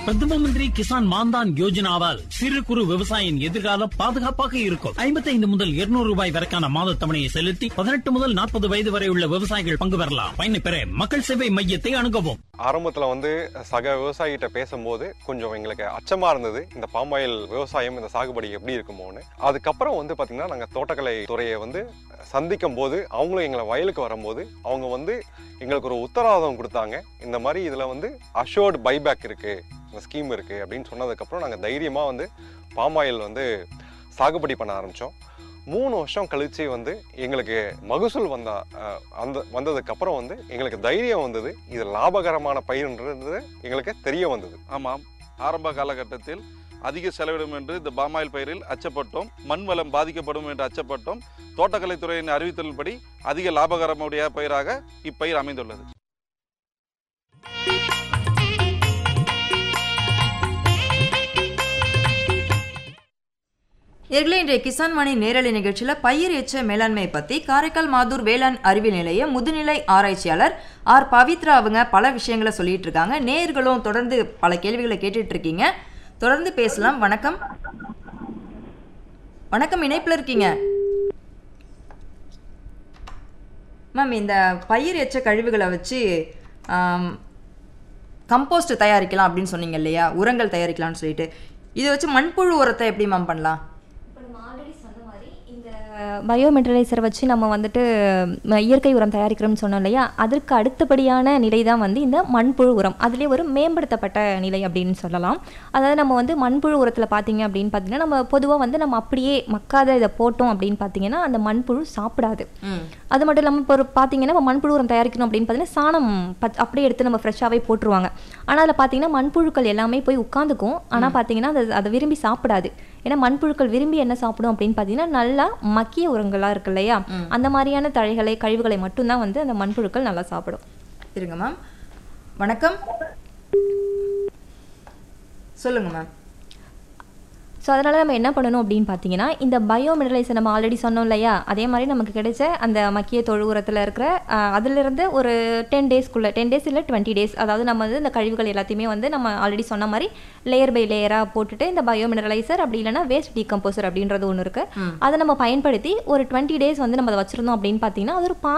பிரதம மந்திரி கிசான் மான்தான் யோஜனாவால் சிறு குறு விவசாயியின் எதிர்காலம் பாதுகாப்பாக இருக்கும் ஐம்பத்தைந்து முதல் இருநூறு ரூபாய் வரைக்கான மாத தவணையை செலுத்தி பதினெட்டு முதல் நாற்பது வயது வரை உள்ள விவசாயிகள் பங்கு பெறலாம் பயனை பெற மக்கள் சேவை மையத்தை அணுகவும் ஆரம்பத்தில் வந்து சக விவசாயிகிட்ட பேசும்போது கொஞ்சம் எங்களுக்கு அச்சமா இருந்தது இந்த பாமாயில் விவசாயம் இந்த சாகுபடி எப்படி இருக்குமோன்னு அதுக்கப்புறம் வந்து பார்த்தீங்கன்னா நாங்கள் தோட்டக்கலை துறையை வந்து சந்திக்கும் போது அவங்களும் எங்களை வயலுக்கு வரும்போது அவங்க வந்து எங்களுக்கு ஒரு உத்தரவாதம் கொடுத்தாங்க இந்த மாதிரி இதில் வந்து அஷோர்டு பைபேக் இருக்கு இந்த ஸ்கீம் இருக்கு அப்படின்னு சொன்னதுக்கப்புறம் நாங்கள் தைரியமாக வந்து பாமாயில் வந்து சாகுபடி பண்ண ஆரம்பித்தோம் மூணு வருஷம் கழிச்சு வந்து எங்களுக்கு மகசூல் வந்தா அஹ், அந்த வந்ததுக்கு அப்புறம் வந்து எங்களுக்கு தைரியம் வந்தது இது லாபகரமான பயிர்ன்றது எங்களுக்கு தெரிய வந்தது ஆமாம் ஆரம்ப காலகட்டத்தில் அதிக செலவிடும் என்று இந்த பாமாயில் பயிரில் அச்சப்பட்டோம் மண் வளம் பாதிக்கப்படும் என்று அச்சப்பட்டோம் தோட்டக்கலைத்துறையின் அறிவித்தலின்படி அதிக லாபகரமுடைய பயிராக இப்பயிர் அமைந்துள்ளது நேர்களே இன்றைய கிசான் மணி நேரலை நிகழ்ச்சியில் பயிர் எச்ச மேலாண்மை பற்றி காரைக்கால் மாதூர் வேளாண் அறிவியல் நிலைய முதுநிலை ஆராய்ச்சியாளர் ஆர் பவித்ரா அவங்க பல விஷயங்களை சொல்லிட்டு இருக்காங்க நேர்களும் தொடர்ந்து பல கேள்விகளை கேட்டுட்டு இருக்கீங்க தொடர்ந்து பேசலாம் வணக்கம் வணக்கம் இணைப்பில் இருக்கீங்க மேம் இந்த பயிர் எச்ச கழிவுகளை வச்சு ஆம், கம்போஸ்ட் தயாரிக்கலாம் அப்படின்னு சொன்னீங்க இல்லையா உரங்கள் தயாரிக்கலாம்னு சொல்லிட்டு இதை வச்சு மண்புழு உரத்தை எப்படி மேம் பண்ணலாம் இப்போ நம்ம ஆல்ரெடி சொன்ன மாதிரி இந்த பயோமெட்ரலைசரை வச்சு நம்ம வந்துட்டு ம, இயற்கை உரம் தயாரிக்கிறோம்னு சொன்னோம் இல்லையா அதற்கு அடுத்தபடியான நிலை தான் வந்து இந்த மண்புழு உரம் அதுலேயே ஒரு மேம்படுத்தப்பட்ட நிலை அப்படின்னு சொல்லலாம் அதாவது நம்ம வந்து மண்புழு உரத்தில் பார்த்தீங்க அப்படின்னு பார்த்தீங்கன்னா நம்ம பொதுவாக வந்து நம்ம அப்படியே மக்காத இதை போட்டோம் அப்படின்னு பார்த்தீங்கன்னா அந்த மண்புழு சாப்பிடாது ம் அது மட்டும் இல்லாமல் இப்போ ஒரு பார்த்தீங்கன்னா நம்ம மண்புழு உரம் தயாரிக்கணும் அப்படின்னு பார்த்தீங்கன்னா சாணம் பச் அப்படியே எடுத்து நம்ம ஃப்ரெஷ்ஷாகவே போட்டுருவாங்க ஆனால் அதில் பார்த்தீங்கன்னா மண்புழுக்கள் எல்லாமே போய் உட்காந்துக்கும் ஆனால் பார்த்தீங்கன்னா அது அதை விரும்பி சாப்பிடாது ஏன்னா மண்புழுக்கள் விரும்பி என்ன சாப்பிடும் அப்படின்னு பார்த்தீங்கன்னா நல்லா மக்கிய உரங்களாக இருக்கு இல்லையா அந்த மாதிரியான தழைகளை கழிவுகளை மட்டும்தான் வந்து அந்த மண்புழுக்கள் நல்லா சாப்பிடும் இருங்க மேம் வணக்கம் சொல்லுங்க மேம் ஸோ அதனால் நம்ம என்ன பண்ணணும் அப்படின்னு பார்த்தீங்கன்னா இந்த பயோ மினரலைசர் நம்ம ஆல்ரெடி சொன்னோம் இல்லையா அதே மாதிரி நமக்கு கிடைச்ச அந்த மக்கிய தொழு உரத்தில் இருக்கிற ஆஹ், அதிலிருந்து ஒரு டென் டேஸ்க்குள்ளே டென் டேஸ் இல்லை டுவெண்ட்டி டேஸ் அதாவது நம்ம வந்து இந்த கழிவுகள் எல்லாத்தையுமே வந்து நம்ம ஆல்ரெடி சொன்ன மாதிரி லேயர் பை லேயராக போட்டுட்டு இந்த பயோ மினரலைசர் அப்படி இல்லைன்னா வேஸ்ட் டீகம்போசர் அப்படின்றது ஒன்று இருக்குது அதை நம்ம பயன்படுத்தி ஒரு டுவெண்ட்டி டேஸ் வந்து நம்ம அதை வச்சுருந்தோம் அப்படின்னு பார்த்தீங்கன்னா அது ஒரு பா